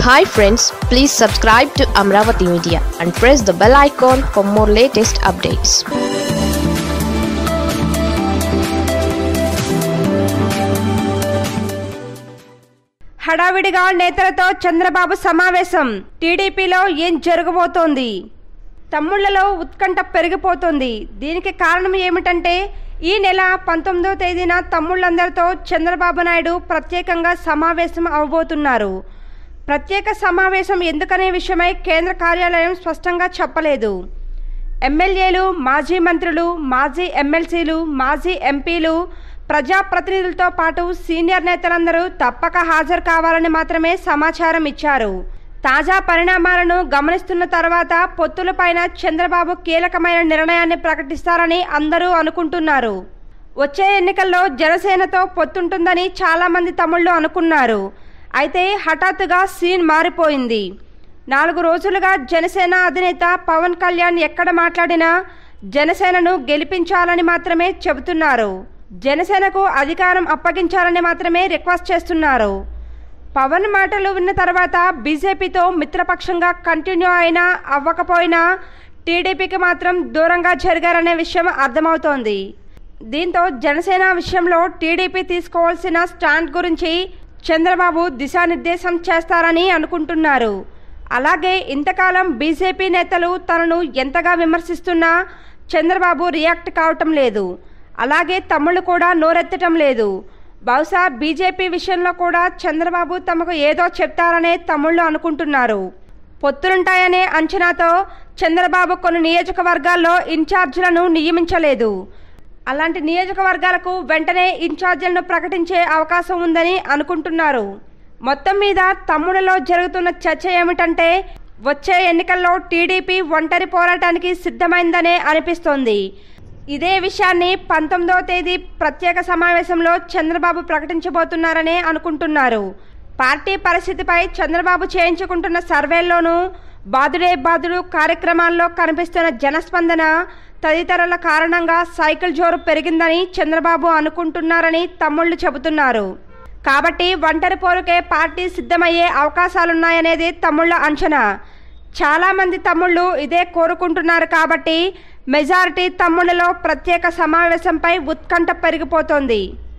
hi friends please subscribe to Amaravati media and press the bell icon for more latest updates హడావిడిగా నేతలతో చంద్రబాబు సమావేశం టీడీపీలో ఏం జరగబోతోంది తమ్ముళ్లలో ఉత్కంఠ పెరిగిపోతుంది దీనికి కారణం ఏమిటంటే ఈ నెల పంతొమ్మిదో తేదీన తమ్ముళ్ళందరితో చంద్రబాబు నాయుడు ప్రత్యేకంగా సమావేశం అవబోతున్నారు ప్రత్యేక సమావేశం ఎందుకనే విషయమై కేంద్ర కార్యాలయం స్పష్టంగా చెప్పలేదు ఎమ్మెల్యేలు మాజీ మంత్రులు మాజీ ఎమ్మెల్సీలు మాజీ ఎంపీలు ప్రజాప్రతినిధులతో పాటు సీనియర్ నేతలందరూ తప్పక హాజరు కావాలని మాత్రమే సమాచారం ఇచ్చారు తాజా పరిణామాలను గమనిస్తున్న తర్వాత పొత్తులపైన చంద్రబాబు కీలకమైన నిర్ణయాన్ని ప్రకటిస్తారని అందరూ అనుకుంటున్నారు వచ్చే ఎన్నికల్లో జనసేనతో పొత్తుంటుందని చాలామంది తమ్ముళ్ళు అనుకున్నారు అయితే హఠాత్తుగా సీన్ మారిపోయింది నాలుగు రోజులుగా జనసేన అధినేత పవన్ కళ్యాణ్ ఎక్కడ మాట్లాడినా జనసేనను గెలిపించాలని మాత్రమే చెబుతున్నారు జనసేనకు అధికారం అప్పగించాలని మాత్రమే రిక్వెస్ట్ చేస్తున్నారు పవన్ మాటలు విన్న తర్వాత బీజేపీతో మిత్రపక్షంగా కంటిన్యూ అయినా అవ్వకపోయినా టీడీపీకి మాత్రం దూరంగా జరిగారనే విషయం అర్థమవుతోంది దీంతో జనసేన విషయంలో టీడీపీ తీసుకోవాల్సిన స్టాండ్ గురించి చంద్రబాబు దిశానిర్దేశం చేస్తారని అనుకుంటున్నారు అలాగే ఇంతకాలం బీజేపీ నేతలు తనను ఎంతగా విమర్శిస్తున్నా చంద్రబాబు రియాక్ట్ కావటం లేదు అలాగే తమ్ముళ్ళు కూడా నోరెత్తటం లేదు బహుశా బీజేపీ విషయంలో కూడా చంద్రబాబు తమకు ఏదో చెప్తారనే తమ్ముళ్ళు అనుకుంటున్నారు పొత్తులుంటాయనే అంచనాతో చంద్రబాబు కొన్ని నియోజకవర్గాల్లో ఇన్ఛార్జీలను నియమించలేదు అలాంటి నియోజకవర్గాలకు వెంటనే ఇన్ఛార్జీలను ప్రకటించే అవకాశం ఉందని అనుకుంటున్నారు మొత్తం మీద తమ్ముడిలో జరుగుతున్న చర్చ ఏమిటంటే వచ్చే ఎన్నికల్లో టీడీపీ ఒంటరి పోరాటానికి సిద్ధమైందనే అనిపిస్తోంది ఇదే విషయాన్ని పంతొమ్మిదవ తేదీ ప్రత్యేక సమావేశంలో చంద్రబాబు ప్రకటించబోతున్నారనే అనుకుంటున్నారు పార్టీ పరిస్థితిపై చంద్రబాబు చేయించుకుంటున్న సర్వేల్లోనూ బాదుడే బాదుడు కార్యక్రమాల్లో కనిపిస్తున్న జనస్పందన తదితరుల కారణంగా సైకిల్ జోరు పెరిగిందని చంద్రబాబు అనుకుంటున్నారని తమ్ముళ్ళు చెబుతున్నారు కాబట్టి ఒంటరి పోరుకే పార్టీ సిద్ధమయ్యే అవకాశాలున్నాయనేది తమ్ముళ్ళ అంచనా చాలామంది తమ్ముళ్ళు ఇదే కోరుకుంటున్నారు కాబట్టి మెజారిటీ తమ్ముళ్లలో ప్రత్యేక సమావేశంపై ఉత్కంఠ పెరిగిపోతోంది